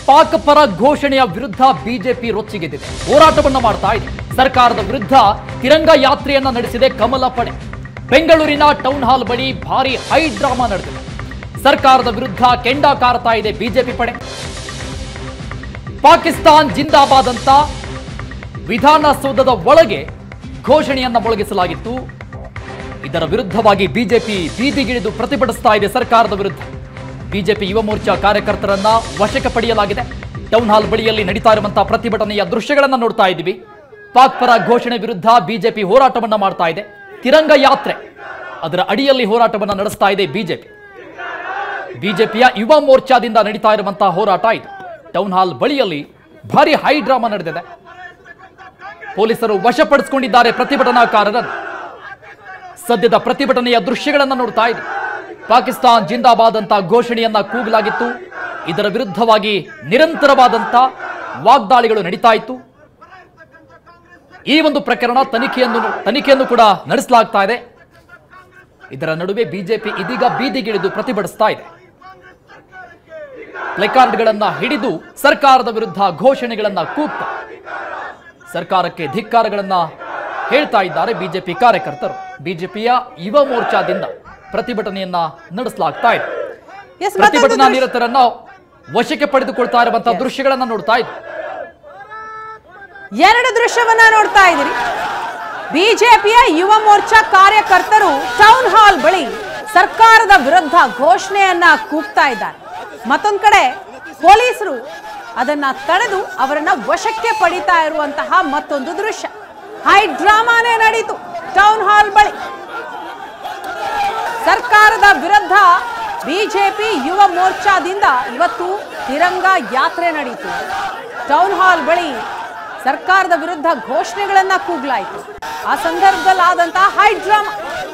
ಪಾಕ್ ಪರ ಘೋಷಣೆಯ ವಿರುದ್ಧ ಬಿಜೆಪಿ ರೊಚ್ಚಿಗೆದ್ದಿದೆ ಹೋರಾಟವನ್ನ ಮಾಡ್ತಾ ಇದೆ ಸರ್ಕಾರದ ವಿರುದ್ಧ ತಿರಂಗ ಯಾತ್ರೆಯನ್ನ ನಡೆಸಿದೆ ಕಮಲ ಪಡೆ ಬೆಂಗಳೂರಿನ ಟೌನ್ ಹಾಲ್ ಬಳಿ ಭಾರಿ ಹೈ ಡ್ರಾಮಾ ನಡೆದಿದೆ ಸರ್ಕಾರದ ವಿರುದ್ಧ ಕೆಂಡ ಕಾರ್ತಾ ಇದೆ ಬಿಜೆಪಿ ಪಡೆ ಪಾಕಿಸ್ತಾನ್ ಜಿಂದಾಬಾದ್ ಅಂತ ವಿಧಾನಸೌಧದ ಒಳಗೆ ಘೋಷಣೆಯನ್ನ ಮೊಳಗಿಸಲಾಗಿತ್ತು ಇದರ ವಿರುದ್ಧವಾಗಿ ಬಿಜೆಪಿ ಬೀದಿಗಿಳಿದು ಪ್ರತಿಭಟಿಸ್ತಾ ಇದೆ ಸರ್ಕಾರದ ವಿರುದ್ಧ ಬಿಜೆಪಿ ಯುವ ಮೋರ್ಚಾ ಕಾರ್ಯಕರ್ತರನ್ನ ವಶಕ್ಕೆ ಪಡೆಯಲಾಗಿದೆ ಟೌನ್ ಹಾಲ್ ಬಳಿಯಲ್ಲಿ ನಡೀತಾ ಇರುವಂತಹ ಪ್ರತಿಭಟನೆಯ ದೃಶ್ಯಗಳನ್ನ ನೋಡ್ತಾ ಇದ್ದೀವಿ ಪಾಕ್ ಪರ ಘೋಷಣೆ ವಿರುದ್ಧ ಬಿಜೆಪಿ ಹೋರಾಟವನ್ನ ಮಾಡ್ತಾ ಇದೆ ತಿರಂಗ ಯಾತ್ರೆ ಅದರ ಅಡಿಯಲ್ಲಿ ಹೋರಾಟವನ್ನ ನಡೆಸ್ತಾ ಇದೆ ಬಿಜೆಪಿ ಬಿಜೆಪಿಯ ಯುವ ಮೋರ್ಚಾದಿಂದ ನಡೀತಾ ಇರುವಂತಹ ಹೋರಾಟ ಇದು ಟೌನ್ ಹಾಲ್ ಬಳಿಯಲ್ಲಿ ಭಾರಿ ಹೈ ಡ್ರಾಮಾ ನಡೆದಿದೆ ಪೊಲೀಸರು ವಶಪಡಿಸಿಕೊಂಡಿದ್ದಾರೆ ಪ್ರತಿಭಟನಾಕಾರರನ್ನು ಸದ್ಯದ ಪ್ರತಿಭಟನೆಯ ದೃಶ್ಯಗಳನ್ನು ನೋಡ್ತಾ ಇದೆ ಪಾಕಿಸ್ತಾನ್ ಜಿಂದಾಬಾದ್ ಅಂತ ಘೋಷಣೆಯನ್ನ ಕೂಗಲಾಗಿತ್ತು ಇದರ ವಿರುದ್ಧವಾಗಿ ನಿರಂತರವಾದಂತ ವಾಗ್ದಾಳಿಗಳು ನಡೀತಾ ಇತ್ತು ಈ ಒಂದು ಪ್ರಕರಣ ತನಿಖೆಯನ್ನು ತನಿಖೆಯನ್ನು ಕೂಡ ನಡೆಸಲಾಗ್ತಾ ಇದೆ ಇದರ ನಡುವೆ ಬಿಜೆಪಿ ಇದೀಗ ಬೀದಿಗಿಳಿದು ಪ್ರತಿಭಟಿಸ್ತಾ ಇದೆ ಪ್ಲೆಕಾರ್ಡ್ಗಳನ್ನ ಹಿಡಿದು ಸರ್ಕಾರದ ವಿರುದ್ಧ ಘೋಷಣೆಗಳನ್ನ ಕೂಗ್ತಾ ಸರ್ಕಾರಕ್ಕೆ ಧಿಕ್ಕಾರಗಳನ್ನ ಹೇಳ್ತಾ ಇದ್ದಾರೆ ಬಿಜೆಪಿ ಕಾರ್ಯಕರ್ತರು ಬಿಜೆಪಿಯ ಯುವ ಮೋರ್ಚಾದಿಂದ ಪ್ರತಿಭಟನೆಯನ್ನ ನಡೆಸಲಾಗ್ತಾ ಇದೆ ಎಸ್ ಮತ್ತೊಂದು ಪ್ರತಿಭಟನಾ ದೃಶ್ಯ- ನಿರತರನ್ನ ವಶಕ್ಕೆ ಪಡೆದುಕೊಳ್ತಾ ಇರುವಂತಹ ದೃಶ್ಯಗಳನ್ನ ನೋಡ್ತಾ ಇದ್ದೀವಿ ಎರಡು ದೃಶ್ಯವನ್ನ ನೋಡ್ತಾ ಇದ್ದೀರಿ ಬಿಜೆಪಿಯ ಯುವ ಮೋರ್ಚಾ ಕಾರ್ಯಕರ್ತರು ಟೌನ್ ಹಾಲ್ ಬಳಿ ಸರ್ಕಾರದ ವಿರುದ್ಧ ಘೋಷಣೆಯನ್ನ ಕೂಗ್ತಾ ಇದ್ದಾರೆ ಮತ್ತೊಂದ್ ಕಡೆ ಪೊಲೀಸರು ಅದನ್ನ ತಡೆದು ಅವರನ್ನ ವಶಕ್ಕೆ ಪಡಿತಾ ಇರುವಂತಹ ಮತ್ತೊಂದು ದೃಶ್ಯ ಹೈ ಡ್ರಾಮಾನೇ ನಡೀತು ಟೌನ್ ಹಾಲ್ ಬಳಿ ಸರ್ಕಾರದ ವಿರುದ್ಧ ಬಿಜೆಪಿ ಯುವ ಮೋರ್ಚಾದಿಂದ ಇವತ್ತು ತಿರಂಗ ಯಾತ್ರೆ ನಡೆಯಿತು ಟೌನ್ ಹಾಲ್ ಬಳಿ ಸರ್ಕಾರದ ವಿರುದ್ಧ ಘೋಷಣೆಗಳನ್ನ ಕೂಗ್ಲಾಯಿತು ಆ ಸಂದರ್ಭದಲ್ಲಿ ಆದಂತಹ ಹೈ ಡ್ರಾಮಾ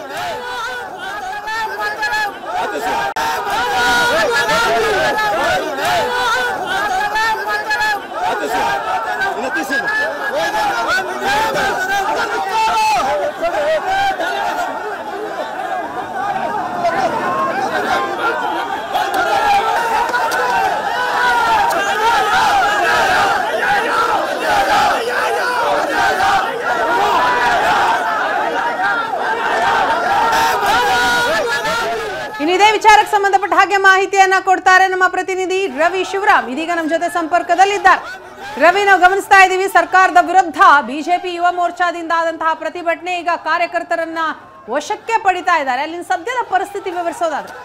ಇನ್ನು ಇದೇ ವಿಚಾರಕ್ಕೆ ಸಂಬಂಧಪಟ್ಟ ಹಾಗೆ ಮಾಹಿತಿಯನ್ನ ಕೊಡ್ತಾರೆ ನಮ್ಮ ಪ್ರತಿನಿಧಿ ರವಿ ಶಿವರಾಮ್ ಇದೀಗ ನಮ್ಮ ಜೊತೆ ಸಂಪರ್ಕದಲ್ಲಿದ್ದಾರೆ ರವಿ ನಾವು ಗಮನಿಸ್ತಾ ಇದ್ದೀವಿ ಸರ್ಕಾರದ ವಿರುದ್ಧ ಬಿಜೆಪಿ ಯುವ ಮೋರ್ಚಾದಿಂದ ಆದಂತಹ ಪ್ರತಿಭಟನೆ ಈಗ ಕಾರ್ಯಕರ್ತರನ್ನ ವಶಕ್ಕೆ ಪಡಿತಾ ಇದ್ದಾರೆ ಅಲ್ಲಿನ ಸದ್ಯದ ಪರಿಸ್ಥಿತಿ ವಿವರಿಸೋದಾದ್ರೆ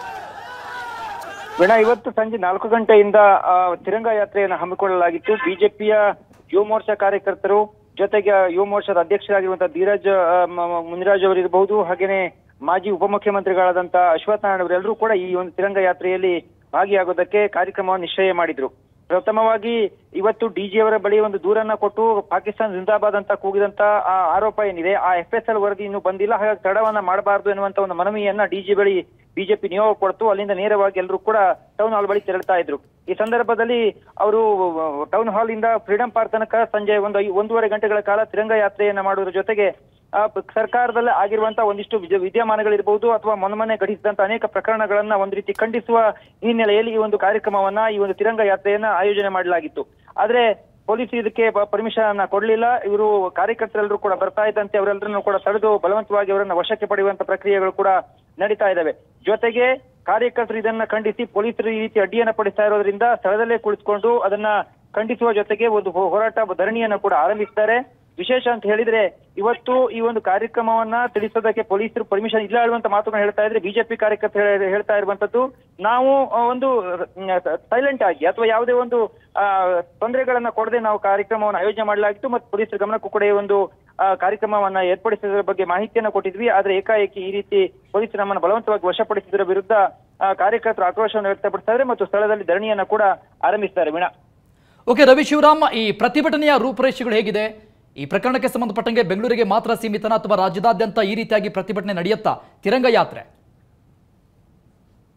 ವೀಣಾ ಇವತ್ತು ಸಂಜೆ ನಾಲ್ಕು ಗಂಟೆಯಿಂದ ಆ, ತಿರಂಗ ಯಾತ್ರೆಯನ್ನು ಹಮ್ಮಿಕೊಳ್ಳಲಾಗಿತ್ತು ಬಿಜೆಪಿಯ ಯುವ ಮೋರ್ಚಾ ಕಾರ್ಯಕರ್ತರು ಜೊತೆಗೆ ಯುವ ಮೋರ್ಚಾದ ಅಧ್ಯಕ್ಷರಾಗಿರುವಂತಹ ಧೀರಜ್ ಆ, ಮ- ಮ- ಮುನಿರಾಜ್ ಅವರು ಇರಬಹುದು ಹಾಗೇನೆ ಮಾಜಿ ಉಪಮುಖ್ಯಮಂತ್ರಿಗಳಾದಂತ ಅಶ್ವಥ್ ನಾರಾಯಣ ಅವರೆಲ್ಲರೂ ಕೂಡ ಈ ಒಂದು ತಿರಂಗ ಯಾತ್ರೆಯಲ್ಲಿ ಭಾಗಿಯಾಗೋದಕ್ಕೆ ಕಾರ್ಯಕ್ರಮವನ್ನು ನಿಶ್ಚಯ ಮಾಡಿದ್ರು ಪ್ರಥಮವಾಗಿ ಇವತ್ತು ಡಿಜಿ ಅವರ ಬಳಿ ಒಂದು ದೂರನ್ನ ಕೊಟ್ಟು ಪಾಕಿಸ್ತಾನ ಜಿಂದಾಬಾದ್ ಅಂತ ಕೂಗಿದಂತ ಆ ಆರೋಪ ಏನಿದೆ ಆ ಎಫ್ ಎಸ್ ಎಲ್ ವರದಿ ಇನ್ನೂ ಬಂದಿಲ್ಲ ಹಾಗಾಗಿ ತಡವನ್ನ ಮಾಡಬಾರದು ಎನ್ನುವಂತ ಒಂದು ಮನವಿಯನ್ನ ಡಿಜಿ ಬಳಿ ಬಿಜೆಪಿ ನಿಯೋಗ ಕೊಡ್ತು ಅಲ್ಲಿಂದ ನೇರವಾಗಿ ಎಲ್ಲರೂ ಕೂಡ ಟೌನ್ ಹಾಲ್ ಬಳಿ ತೆರಳುತ್ತಾ ಇದ್ರು ಈ ಸಂದರ್ಭದಲ್ಲಿ ಅವರು ಟೌನ್ ಹಾಲ್ ಇಂದ ಫ್ರೀಡಂ ಪಾರ್ಕ್ ತನಕ ಸಂಜೆ ಒಂದು ಐ- ಒಂದೂವರೆ ಗಂಟೆಗಳ ಕಾಲ ತಿರಂಗ ಯಾತ್ರೆಯನ್ನ ಮಾಡುವುದರ ಜೊತೆಗೆ ಆ, ಪ- ಸರ್ಕಾರದಲ್ಲಿ ಆಗಿರುವಂತಹ ಒಂದಿಷ್ಟು ವಿದ್ಯ- ವಿದ್ಯಮಾನಗಳಿರ್ಬಹುದು ಅಥವಾ ಮೊನ್ನೆ ಘಟಿಸಿದಂತ ಅನೇಕ ಪ್ರಕರಣಗಳನ್ನ ಒಂದು ರೀತಿ ಖಂಡಿಸುವ ಹಿನ್ನೆಲೆಯಲ್ಲಿ ಈ ಒಂದು ಕಾರ್ಯಕ್ರಮವನ್ನ ಈ ಒಂದು ತಿರಂಗ ಯಾತ್ರೆಯನ್ನ ಆಯೋಜನೆ ಮಾಡಲಾಗಿತ್ತು ಆದ್ರೆ ಪೊಲೀಸರು ಇದಕ್ಕೆ ಪರ್ಮಿಷನ್ ಅನ್ನ ಕೊಡ್ಲಿಲ್ಲ ಇವರು ಕಾರ್ಯಕರ್ತರೆಲ್ಲರೂ ಕೂಡ ಬರ್ತಾ ಇದ್ದಂತೆ ಅವರೆಲ್ಲರನ್ನು ಕೂಡ ತಡೆದು ಬಲವಂತವಾಗಿ ಅವರನ್ನ ವಶಕ್ಕೆ ಪಡೆಯುವಂತ ಪ್ರಕ್ರಿಯೆಗಳು ಕೂಡ ನಡೀತಾ ಇದ್ದಾವೆ ಜೊತೆಗೆ ಕಾರ್ಯಕರ್ತರು ಇದನ್ನ ಖಂಡಿಸಿ ಪೊಲೀಸರು ಈ ರೀತಿ ಅಡ್ಡಿಯನ್ನ ಪಡಿಸ್ತಾ ಇರೋದ್ರಿಂದ ಸ್ಥಳದಲ್ಲೇ ಕುಳಿತುಕೊಂಡು ಅದನ್ನ ಖಂಡಿಸುವ ಜೊತೆಗೆ ಒಂದು ಹೋ- ಹೋರಾಟ ಧರಣಿಯನ್ನ ಕೂಡ ಆರಂಭಿಸ್ತಾರೆ ವಿಶೇಷ ಅಂತ ಹೇಳಿದ್ರೆ ಇವತ್ತು ಈ ಒಂದು ಕಾರ್ಯಕ್ರಮವನ್ನ ತಿಳಿಸೋದಕ್ಕೆ ಪೊಲೀಸರು ಪರ್ಮಿಷನ್ ಇಲ್ಲ ಹೇಳುವಂತ ಮಾತುಗಳನ್ನ ಹೇಳ್ತಾ ಇದ್ರೆ ಬಿಜೆಪಿ ಕಾರ್ಯಕರ್ತರು ಹೇಳ್- ಹೇಳ್ತಾ ಇರುವಂತದ್ದು ನಾವು ಆ, ಒಂದು ಸೈಲೆಂಟ್ ಆಗಿ ಅಥವಾ ಯಾವುದೇ ಒಂದು ಆ, ತೊಂದರೆಗಳನ್ನ ಕೊಡದೆ ನಾವು ಕಾರ್ಯಕ್ರಮವನ್ನು ಆಯೋಜನೆ ಮಾಡಲಾಗಿತ್ತು ಮತ್ತು ಪೊಲೀಸರ ಗಮನಕ್ಕೂ ಕೂಡ ಈ ಒಂದು ಆ, ಕಾರ್ಯಕ್ರಮವನ್ನ ಏರ್ಪಡಿಸಿದ್ರ ಬಗ್ಗೆ ಮಾಹಿತಿಯನ್ನ ಕೊಟ್ಟಿದ್ವಿ ಆದ್ರೆ ಏಕಾಏಕಿ ಈ ರೀತಿ ಪೊಲೀಸರು ನಮ್ಮನ್ನು ಬಲವಂತವಾಗಿ ವಶಪಡಿಸಿದ್ರ ವಿರುದ್ಧ ಆ, ಕಾರ್ಯಕರ್ತರು ಆಕ್ರೋಶವನ್ನು ವ್ಯಕ್ತಪಡಿಸ್ತಾರೆ ಮತ್ತು ಸ್ಥಳದಲ್ಲಿ ಧರಣಿಯನ್ನ ಕೂಡ ಆರಂಭಿಸ್ತಾರೆ ವೀಣಾ ಓಕೆ ರವಿ ಶಿವರಾಮ್ ಈ ಪ್ರತಿಭಟನೆಯ ರೂಪುರೇಷೆಗಳು ಹೇಗಿದೆ ಈ ಪ್ರಕರಣಕ್ಕೆ ಸಂಬಂಧಪಟ್ಟಂಗೆ ಬೆಂಗಳೂರಿಗೆ ಮಾತ್ರ ಸೀಮಿತನ ಅಥವಾ ರಾಜ್ಯದಾದ್ಯಂತ ಈ ರೀತಿಯಾಗಿ ಪ್ರತಿಭಟನೆ ನಡೆಯುತ್ತಾ ತಿರಂಗ ಯಾತ್ರೆ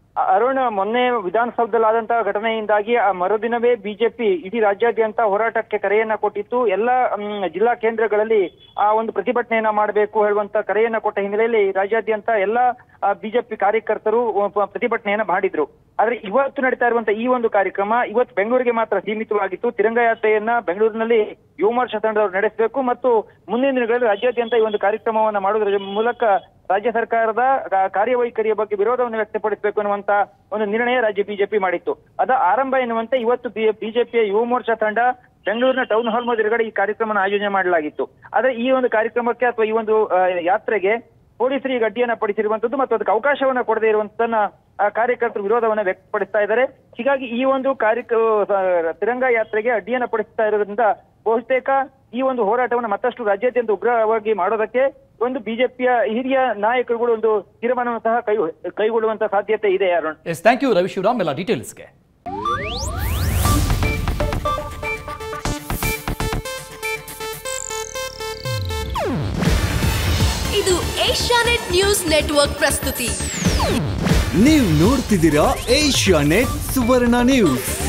ಅ- ಅರುಣ್ ಮೊನ್ನೆ ವಿಧಾನಸೌಧದಲ್ಲಿ ಆದಂತಹ ಘಟನೆಯಿಂದಾಗಿ ಆ ಮರುದಿನವೇ ಬಿಜೆಪಿ ಇಡೀ ರಾಜ್ಯಾದ್ಯಂತ ಹೋರಾಟಕ್ಕೆ ಕರೆಯನ್ನ ಕೊಟ್ಟಿತ್ತು ಎಲ್ಲ ಮ್, ಜಿಲ್ಲಾ ಕೇಂದ್ರಗಳಲ್ಲಿ ಆ ಒಂದು ಪ್ರತಿಭಟನೆಯನ್ನ ಮಾಡಬೇಕು ಹೇಳುವಂತ ಕರೆಯನ್ನ ಕೊಟ್ಟ ಹಿನ್ನೆಲೆಯಲ್ಲಿ ರಾಜ್ಯಾದ್ಯಂತ ಎಲ್ಲ ಬಿಜೆಪಿ ಕಾರ್ಯಕರ್ತರು ಅ, ಪ- ಪ್ರತಿಭಟನೆಯನ್ನ ಮಾಡಿದ್ರು ಆದ್ರೆ ಇವತ್ತು ನಡೀತಾ ಇರುವಂತ ಈ ಒಂದು ಕಾರ್ಯಕ್ರಮ ಇವತ್ತು ಬೆಂಗಳೂರಿಗೆ ಮಾತ್ರ ಸೀಮಿತವಾಗಿತ್ತು ತಿರಂಗ ಯಾತ್ರೆಯನ್ನ ಬೆಂಗಳೂರಿನಲ್ಲಿ ಯುವ ಮೋರ್ಚಾ ತಂಡದವರು ನಡೆಸಬೇಕು ಮತ್ತು ಮುಂದಿನ ದಿನಗಳಲ್ಲಿ ರಾಜ್ಯಾದ್ಯಂತ ಈ ಒಂದು ಕಾರ್ಯಕ್ರಮವನ್ನ ಮಾಡುವುದರ ಮೂಲಕ ರಾಜ್ಯ ಸರ್ಕಾರದ ಕಾ- ಕಾರ್ಯವೈಖರಿಯ ಬಗ್ಗೆ ವಿರೋಧವನ್ನು ವ್ಯಕ್ತಪಡಿಸಬೇಕು ಎನ್ನುವಂತ ಒಂದು ನಿರ್ಣಯ ರಾಜ್ಯ ಬಿಜೆಪಿ ಮಾಡಿತ್ತು ಅದ ಆರಂಭ ಎನ್ನುವಂತೆ ಇವತ್ತು ಬಿಜೆಪಿಯ ಯುವ ಮೋರ್ಚಾ ತಂಡ ಬೆಂಗಳೂರಿನ ಟೌನ್ ಹಾಲ್ ಎದುರುಗಡೆ ಈ ಕಾರ್ಯಕ್ರಮನ ಆಯೋಜನೆ ಮಾಡಲಾಗಿತ್ತು ಆದ್ರೆ ಈ ಒಂದು ಕಾರ್ಯಕ್ರಮಕ್ಕೆ ಅಥವಾ ಈ ಒಂದು ಆ, ಯಾತ್ರೆಗೆ ಪೊಲೀಸರಿಗೆ ಅಡ್ಡಿಯನ್ನ ಪಡಿಸಿರುವಂತದ್ದು ಮತ್ತು ಅದಕ್ಕೆ ಅವಕಾಶವನ್ನ ಕೊಡದೇ ಇರುವಂತನ್ನ ಆ ಕಾರ್ಯಕರ್ತರು ವಿರೋಧವನ್ನ ವ್ಯಕ್ತಪಡಿಸ್ತಾ ಇದ್ದಾರೆ ಹೀಗಾಗಿ ಈ ಒಂದು ಕಾರ್ಯ ತಿರಂಗ ಯಾತ್ರೆಗೆ ಅಡ್ಡಿಯನ್ನ ಪಡಿಸ್ತಾ ಇರೋದ್ರಿಂದ ಬಹುತೇಕ ಈ ಒಂದು ಹೋರಾಟವನ್ನು ಮತ್ತಷ್ಟು ರಾಜ್ಯಾದ್ಯಂತ ಉಗ್ರವಾಗಿ ಮಾಡೋದಕ್ಕೆ ಒಂದು ಬಿಜೆಪಿಯ ಹಿರಿಯ ನಾಯಕರುಗಳು ಒಂದು ತೀರ್ಮಾನವನ್ನು ಸಹ ಕೈ ಕೈಗೊಳ್ಳುವಂತ ಸಾಧ್ಯತೆ ಇದೆ Arun yes thank you Ravi Shivaram ಎಲ್ಲ ಡೀಟೇಲ್ಸ್ಗೆ ಇದು ಏಷ್ಯಾನೆಟ್ ನ್ಯೂಸ್ ನೆಟ್ವರ್ಕ್ ಪ್ರಸ್ತುತಿ ನೀವು ನೋಡ್ತಿದ್ದೀರಾ ಏಷ್ಯಾ ನೆಟ್ ಸುವರ್ಣ ನ್ಯೂಸ್